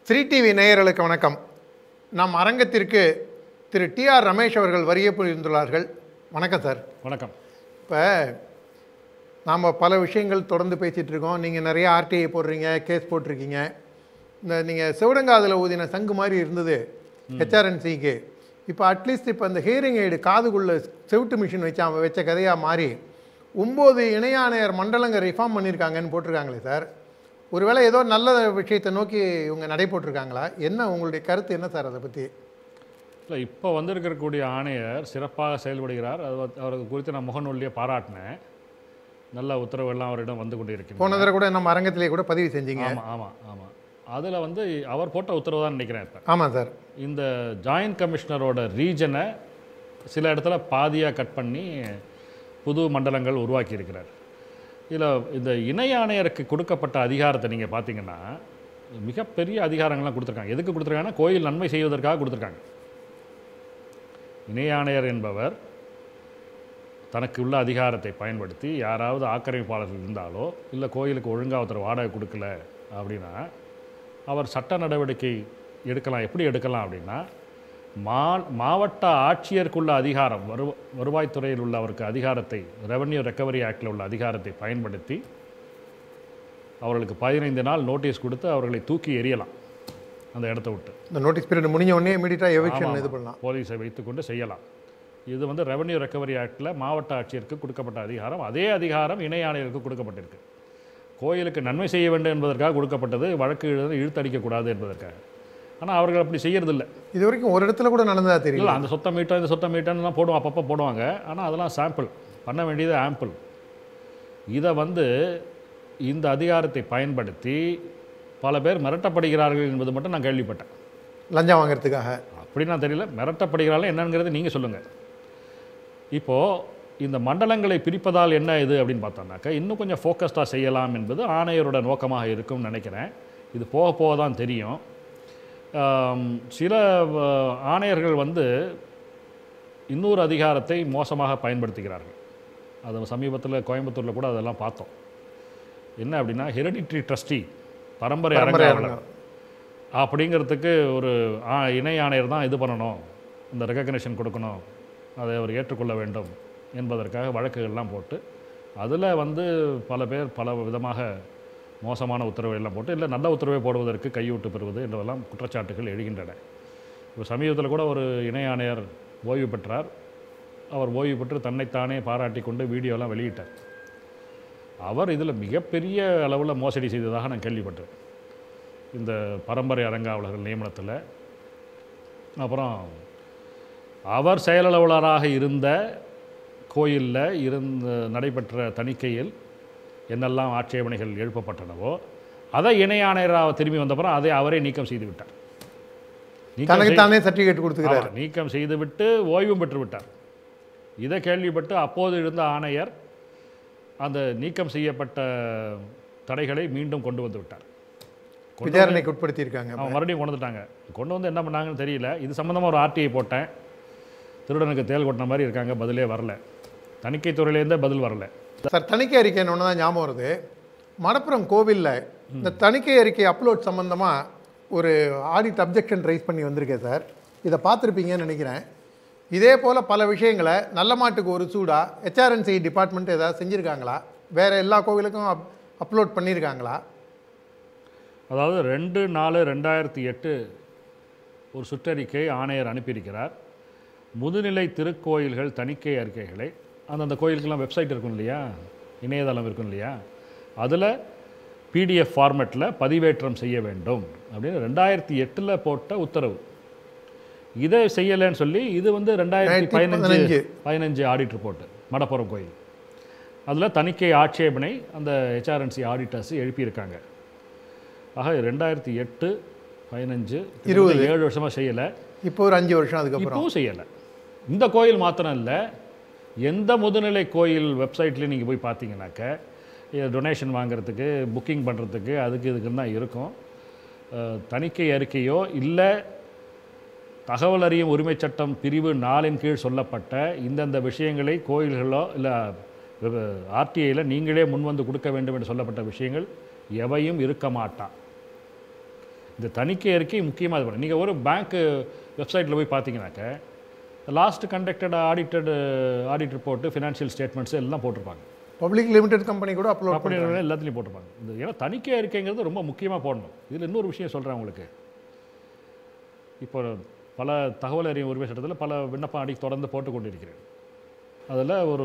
Sri TV நேயர்களுக்கு வணக்கம் நம் அரங்கத்திற்கு திரு டி ஆர் ரமேஷ் அவர்கள் வருகை புரிந்துள்ளார்கள் வணக்கம் சார் வணக்கம் இப்போ நாம் பல விஷயங்கள் தொடர்ந்து பேசிகிட்டு இருக்கோம் நீங்கள் நிறைய ஆர்டிஐ போடுறீங்க கேஸ் போட்டிருக்கீங்க இந்த நீங்கள் சிவடங்காதில் ஊதின சங்கு மாதிரி இருந்தது ஹெச்ஆர்என்சிக்கு இப்போ அட்லீஸ்ட் இப்போ அந்த ஹியரிங் எய்டு காதுக்குள்ள செவிட்டு மிஷின் வச்சு அவன் வச்ச கதையாக மாறி ஒம்பது இணை ஆணையர் மண்டலங்க ரிஃபார்ம் பண்ணியிருக்காங்கன்னு போட்டிருக்காங்களே சார் ஒருவேளை ஏதோ நல்ல விஷயத்தை நோக்கி இவங்க நடை போட்டிருக்காங்களா என்ன உங்களுடைய கருத்து என்ன சார் அதை பற்றி இல்லை இப்போ வந்திருக்கக்கூடிய ஆணையர் சிறப்பாக செயல்படுகிறார் அது வந்து- அவருக்கு குறித்து நான் முகநூலிலே பாராட்டினேன் நல்ல உத்தரவெல்லாம் அவரிடம் வந்து கொண்டு இருக்கிறேன் போன தடவை கூட நம்ம அரங்கத்திலே கூட பதிவு செஞ்சீங்க ஆமாம் ஆமாம் ஆமாம் அதில் வந்து அவர் போட்ட உத்தரவு தான் நினைக்கிறேன் இப்போ ஆமாம் சார் இந்த ஜாயின்ட் கமிஷனரோட ரீஜனை சில இடத்துல பாதியாக கட் பண்ணி புது மண்டலங்கள் உருவாக்கி இருக்கிறார் இதில் இந்த இணை ஆணையருக்கு கொடுக்கப்பட்ட அதிகாரத்தை நீங்கள் பார்த்தீங்கன்னா மிகப்பெரிய அதிகாரங்கள்லாம் கொடுத்துருக்காங்க எதுக்கு கொடுத்துருக்காங்கன்னா கோயில் நன்மை செய்வதற்காக கொடுத்துருக்காங்க இணை ஆணையர் என்பவர் தனக்கு உள்ள அதிகாரத்தை பயன்படுத்தி யாராவது ஆக்கிரமிப்பாளர்கள் இருந்தாலோ இல்லை கோயிலுக்கு ஒழுங்காக ஒருத்தர் வாடகை கொடுக்கல அப்படின்னா அவர் சட்ட நடவடிக்கை எடுக்கலாம் எப்படி எடுக்கலாம் அப்படின்னா மா மாவட்ட ஆட்சியருக்குள்ள அதிகாரம் வரு வருவாய்த்துறையில் உள்ள அவருக்கு அதிகாரத்தை ரெவன்யூ ரெக்கவரி ஆக்டில் உள்ள அதிகாரத்தை பயன்படுத்தி அவர்களுக்கு பதினைந்து நாள் நோட்டீஸ் கொடுத்து அவர்களை தூக்கி எறியலாம் அந்த இடத்த விட்டு இந்த நோட்டீஸ் பீரியட் முடிஞ்ச உடனே இமீடியட்டாக ஆமா, எவிக்ஷன் ஆமா. இது பண்ணலாம் போலீஸை வைத்துக்கொண்டு செய்யலாம் இது வந்து ரெவன்யூ ரெக்கவரி ஆக்டில் மாவட்ட ஆட்சியருக்கு கொடுக்கப்பட்ட அதிகாரம் அதே அதிகாரம் இணை ஆணையருக்கு கொடுக்கப்பட்டிருக்கு கோயிலுக்கு நன்மை செய்ய வேண்டும் என்பதற்காக கொடுக்கப்பட்டது வழக்கு எழுத இழுத்தடிக்கக்கூடாது என்பதற்காக ஆனால் அவர்கள் அப்படி செய்யறதில்ல இது வரைக்கும் ஒரு இடத்துல கூட நடந்ததா தெரியல இல்லை அந்த சொத்த மீட்டம் இந்த சொத்த மீட்டம்லாம் போடுவோம் அப்பப்போ போடுவாங்க ஆனால் அதெல்லாம் சாம்பிள் பண்ண வேண்டியது ஆம்பிள் இதை வந்து இந்த அதிகாரத்தை பயன்படுத்தி பல பேர் மிரட்டப்படுகிறார்கள் என்பது மட்டும் நான் கேள்விப்பட்டேன் லஞ்சம் வாங்குறதுக்காக அப்படி நான் தெரியல மிரட்டப்படுகிறார்கள் என்னங்கிறது நீங்கள் சொல்லுங்கள் இப்போது இந்த மண்டலங்களை பிரிப்பதால் என்ன இது அப்படின்னு பார்த்தோம்னாக்கா இன்னும் கொஞ்சம் ஃபோக்கஸ்டாக செய்யலாம் என்பது ஆணையரோட நோக்கமாக இருக்கும்னு நினைக்கிறேன் இது போக போக தான் தெரியும் ஆம், சில அஹ், ஆணையர்கள் வந்து இன்னொரு அதிகாரத்தை மோசமாக பயன்படுத்துகிறார்கள் அது சமீபத்தில் கோயம்புத்தூரில் கூட அதெல்லாம் பார்த்தோம் என்ன அப்படின்னா ஹெரிடிட்ரி ட்ரஸ்டி பரம்பரை பரம்பரை அரங்காவலர் அப்படிங்கிறதுக்கு ஒரு ஆ- இணை ஆணையர் தான் இது பண்ணணும் இந்த ரெகக்னிஷன் கொடுக்கணும் அதை அவர் ஏற்றுக்கொள்ள வேண்டும் என்பதற்காக வழக்குகள்லாம் போட்டு அதில் வந்து பல பேர் பல விதமாக மோசமான உத்தரவை எல்லாம் போட்டு இல்லை நல்ல உத்தரவை போடுவதற்கு கையூட்டு பெறுவது என்றதெல்லாம் குற்றச்சாட்டுகள் எழுகின்றன இப்போ சமீபத்தில் கூட ஒரு இணை ஆணையர் ஓய்வு பெற்றார் அவர் ஓய்வு பெற்று தன்னைத்தானே பாராட்டி கொண்டு வீடியோலாம் வெளியிட்டார் அவர் இதில் மிகப்பெரிய அளவில் மோசடி செய்ததாக நான் கேள்விப்பட்டேன் இந்த பரம்பரை அரங்காவலர்கள் நியமனத்தில் அப்புறம் அவர் செயலலுவலராக இருந்த கோயிலில் இருந்த நடைபெற்ற தணிக்கையில் என்னெல்லாம் ஆட்சேபனைகள் எழுப்பப்பட்டனவோ அதை இணை ஆணையராக திரும்பி வந்தப்புறம் அதை அவரே நீக்கம் செய்து விட்டார் நீக்கம் தனக்கு செய்- தானே சர்டிஃபிகேட் கொடுத்துக்கிறார் ஆமா, நீக்கம் செய்துவிட்டு ஓய்வும் பெற்று விட்டார் இதை கேள்விப்பட்டு அப்போது இருந்த ஆணையர் அந்த நீக்கம் செய்யப்பட்ட தடைகளை மீண்டும் கொண்டு வந்து விட்டார் கொண்டு விசாரணைக்கு உட்படுத்தியிருக்காங்க அவன் மறுபடியும் கொண்டு வந்துட்டாங்க கொண்டு வந்து என்ன பண்ணாங்கன்னு தெரியல இது சம்மந்தமாக ஒரு ஆர்டிஐ போட்டேன் திருடனுக்கு தேல் கொட்டின மாதிரி இருக்காங்க பதிலே வரல தணிக்கை துறையிலேருந்தே பதில் வரல சார் தணிக்கை அறிக்கை ஒன்று தான் ஞாபகம் வருது மணப்புரம் கோவிலில் இந்த தணிக்கை அறிக்கை அப்லோட் சம்மந்தமாக ஒரு ஆடிட் அப்ஜெக்ஷன் ரைஸ் பண்ணி வந்திருக்கேன் சார் இதை பார்த்துருப்பீங்கன்னு நினைக்கிறேன் இதே போல் பல விஷயங்களை நல்ல மாட்டுக்கு ஒரு சூடா ஹெச்ஆர்என்சி டிபார்ட்மெண்ட் ஏதாவது செஞ்சுருக்காங்களா வேறு எல்லா கோவிலுக்கும் அப் அப்லோட் பண்ணியிருக்காங்களா அதாவது ரெண்டு நாலு ரெண்டாயிரத்தி எட்டு ஒரு சுற்றறிக்கை ஆணையர் அனுப்பியிருக்கிறார் முதுநிலை திருக்கோயில்கள் தணிக்கை அறிக்கைகளை அந்தந்த கோயிலுக்கெல்லாம் வெப்சைட் இருக்கும் இல்லையா இணையதளம் இருக்கும் இல்லையா அதில் பிடிஎஃப் ஃபார்மேட்டில் பதிவேற்றம் செய்ய வேண்டும் அப்படின்னு ரெண்டாயிரத்தி எட்டில் போட்ட உத்தரவு இதை செய்யலைன்னு சொல்லி இது வந்து ரெண்டாயிரத்தி பதினஞ்சு 15. பதினஞ்சு ஆடிட் ரிப்போர்ட்டு மடப்புறம் கோயில் அதில் தணிக்கை ஆட்சேபனை அந்த ஹெச்ஆர்என்சி ஆடிட்டர்ஸ் எழுப்பியிருக்காங்க ஆக ரெண்டாயிரத்தி எட்டு பதினஞ்சு இருபது. ஏழு வருஷமாக செய்யலை இப்போ ஒரு அஞ்சு வருஷம் அதுக்கப்புறம் இப்பவும் செய்யலை இந்த கோயில் மாத்திரம் இல்லை எந்த முதுநிலை கோயில் வெப்சைட்லேயும் நீங்கள் போய் பார்த்தீங்கன்னாக்க டொனேஷன் வாங்குறதுக்கு புக்கிங் பண்ணுறதுக்கு அதுக்கு இதுக்குன்னு தான் இருக்கும் அஹ், தணிக்கை அறிக்கையோ இல்லை தகவல் அறியும் உரிமைச் சட்டம் பிரிவு நாலின் கீழ் சொல்லப்பட்ட இந்தந்த விஷயங்களை கோயில்களோ இல்லை ஆர்டிஐயில் நீங்களே முன்வந்து கொடுக்க வேண்டும் என்று சொல்லப்பட்ட விஷயங்கள் எவையும் இருக்க மாட்டா இந்த தணிக்கை அறிக்கை முக்கியமாக இது பண்ணணும் நீங்கள் ஒரு பேங்க்கு வெப்சைட்டில் போய் பார்த்தீங்கன்னாக்க last conducted audited audit report financial statements எல்லாம் போட்டிருப்பாங்க பப்ளிக் லிமிடெட் கம்பெனி கூட அப்லோட் அப்படி எல்லாத்துலேயும் போட்டிருப்பாங்க இது ஏன்னா தணிக்கை அறிக்கைங்கிறது ரொம்ப முக்கியமாக போடணும் இதில் இன்னொரு விஷயம் சொல்கிறேன் உங்களுக்கு இப்போ பல தகவல் அறியும் உரிமை சட்டத்தில் பல விண்ணப்பம் அடி தொடர்ந்து போட்டு கொண்டிருக்கிறேன் அதில் ஒரு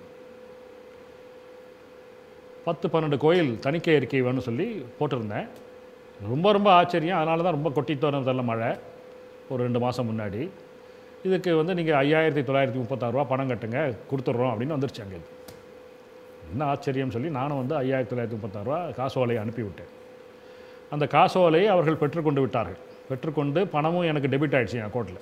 பத்து பன்னெண்டு கோயில் தணிக்கை அறிக்கை வேணும்னு சொல்லி போட்டிருந்தேன் ரொம்ப ரொம்ப ஆச்சரியம் அதனால தான் ரொம்ப கொட்டி தோணுதல்ல மழை ஒரு ரெண்டு மாதம் முன்னாடி இதுக்கு வந்து நீங்கள் ஐயாயிரத்தி தொள்ளாயிரத்தி முப்பத்தாறுரூவா பணம் கட்டுங்க கொடுத்துட்றோம் அப்படின்னு வந்துருச்சு அங்கே என்ன ஆச்சரியம் சொல்லி நானும் வந்து ஐயாயிரத்தி தொள்ளாயிரத்தி முப்பத்தாறுரூவா காசோலையை அனுப்பிவிட்டேன் அந்த காசோலையை அவர்கள் பெற்றுக்கொண்டு விட்டார்கள் பெற்றுக்கொண்டு பணமும் எனக்கு டெபிட் ஆயிடுச்சு என் அக்கௌண்ட்டில்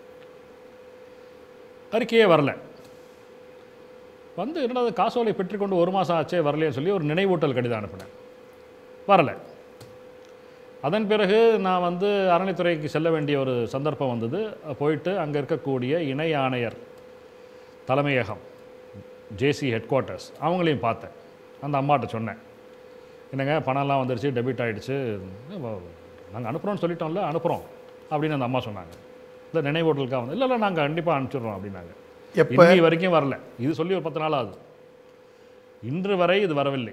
அறிக்கையே வரல வந்து என்னடா அது காசோலை பெற்றுக்கொண்டு ஒரு மாதம் ஆச்சே வரலையேன்னு சொல்லி ஒரு நினைவூட்டல் கடிதம் அனுப்பினேன் வரலை அதன் பிறகு நான் வந்து அறநிலைத்துறைக்கு செல்ல வேண்டிய ஒரு சந்தர்ப்பம் வந்தது போயிட்டு அங்கே இருக்கக்கூடிய இணை ஆணையர் தலைமையகம் ஜேசி ஹெட் குவார்ட்டர்ஸ் அவங்களையும் பார்த்தேன் அந்த அம்மாட்ட சொன்னேன் என்னங்க பணம்லாம் வந்துருச்சு டெபிட் ஆகிடுச்சு நாங்கள் அனுப்புகிறோம்னு சொல்லிட்டோம்ல அனுப்புகிறோம் அப்படின்னு அந்த அம்மா சொன்னாங்க இல்லை நினைவூட்டலுக்காக வந்து இல்லை இல்லை நாங்கள் கண்டிப்பாக அனுப்பிச்சிடுறோம் அப்படின்னாங்க எப்போ இன்னி வரைக்கும் வரல இது சொல்லி ஒரு பத்து நாள் ஆகுது இன்று வரை இது வரவில்லை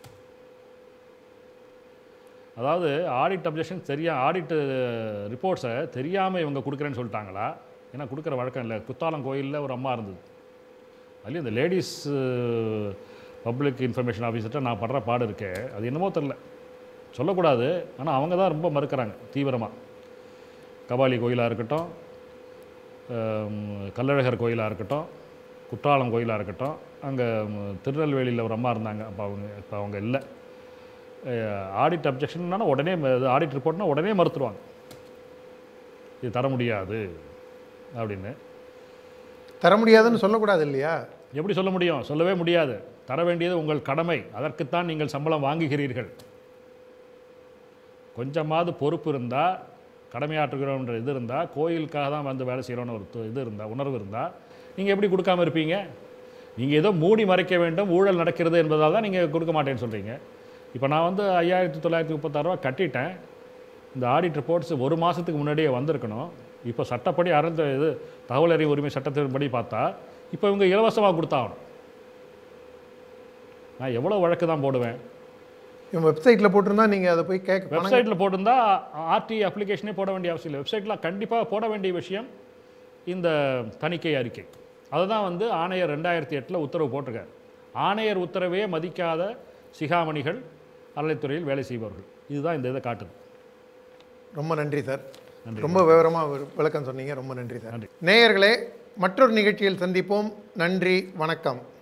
அதாவது ஆடிட் அப்ஜெக்ஷன் தெரியா ஆடிட் ரிப்போர்ட்ஸை தெரியாமல் இவங்க கொடுக்குறேன்னு சொல்லிட்டாங்களா ஏன்னா கொடுக்குற வழக்கம் இல்லை குத்தாலம் கோயிலில் ஒரு அம்மா இருந்தது அதுலேயும் இந்த லேடிஸ் பப்ளிக் இன்ஃபர்மேஷன் ஆஃபீஸர்கிட்ட நான் படுற பாடு இருக்கே அது என்னமோ தெரில சொல்லக்கூடாது ஆனால் அவங்க தான் ரொம்ப மறுக்கிறாங்க தீவிரமாக கபாலி கோயிலாக இருக்கட்டும் ஹம், கள்ளழகர் கோயிலாக இருக்கட்டும் குற்றாலம் கோயிலாக இருக்கட்டும் அங்கே திருநெல்வேலியில் ஒரு அம்மா இருந்தாங்க அப்போ அவங்க இப்போ அவங்க இல்லை ஆடிட் அப்ஜெக்ஷன்னா உடனே ஆடிட் ரிப்போர்ட்னா உடனே மறுத்துருவாங்க இது தர முடியாது அப்படின்னு தர முடியாதுன்னு சொல்லக்கூடாது இல்லையா எப்படி சொல்ல முடியும் சொல்லவே முடியாது தர வேண்டியது உங்கள் கடமை அதற்குத்தான் நீங்கள் சம்பளம் வாங்குகிறீர்கள் கொஞ்சமாவது பொறுப்பு இருந்தால் கடமையாற்றுகிறோன்ற இது இருந்தால் கோயிலுக்காக தான் வந்து வேலை செய்கிறோன்னு ஒரு து- இது இருந்தால் உணர்வு இருந்தால் நீங்கள் எப்படி கொடுக்காம இருப்பீங்க நீங்கள் ஏதோ மூடி மறைக்க வேண்டும் ஊழல் நடக்கிறது என்பதால் தான் நீங்கள் கொடுக்க மாட்டேன்னு சொல்கிறீங்க இப்போ நான் வந்து ஐயாயிரத்தி தொள்ளாயிரத்தி முப்பத்தாறுரூவா கட்டிட்டேன் இந்த ஆடிட் ரிப்போர்ட்ஸ் ஒரு மாதத்துக்கு முன்னாடியே வந்திருக்கணும் இப்போ சட்டப்படி அறந்த இது தகவல் அறிவு உரிமை சட்டத்தின்படி பார்த்தா இப்போ இவங்க இலவசமாக கொடுத்தாகணும் நான் எவ்வளோ வழக்கு தான் போடுவேன் இவன் வெப்சைட்டில் போட்டிருந்தா நீங்கள் அதை போய் கேட்க பணம் வெப்சைட்டில் போட்டிருந்தா ஆர்டி அப்ளிகேஷனே போட வேண்டிய அவசியம் இல்லை வெப்சைட்டில் கண்டிப்பாக போட வேண்டிய விஷயம் இந்த தணிக்கை அறிக்கை அதை தான் வந்து ஆணையர் ரெண்டாயிரத்தி எட்டில் உத்தரவு போட்டிருக்கார் ஆணையர் உத்தரவே மதிக்காத சிகாமணிகள் அறநிலைத்துறையில் வேலை செய்பவர்கள் இதுதான் இந்த இதை காட்டுது ரொம்ப நன்றி சார் நன்றி. ரொம்ப விவரமாக விளக்கம் சொன்னீங்க ரொம்ப நன்றி சார் நன்றி. நேயர்களே மற்றொரு நிகழ்ச்சியில் சந்திப்போம் நன்றி வணக்கம்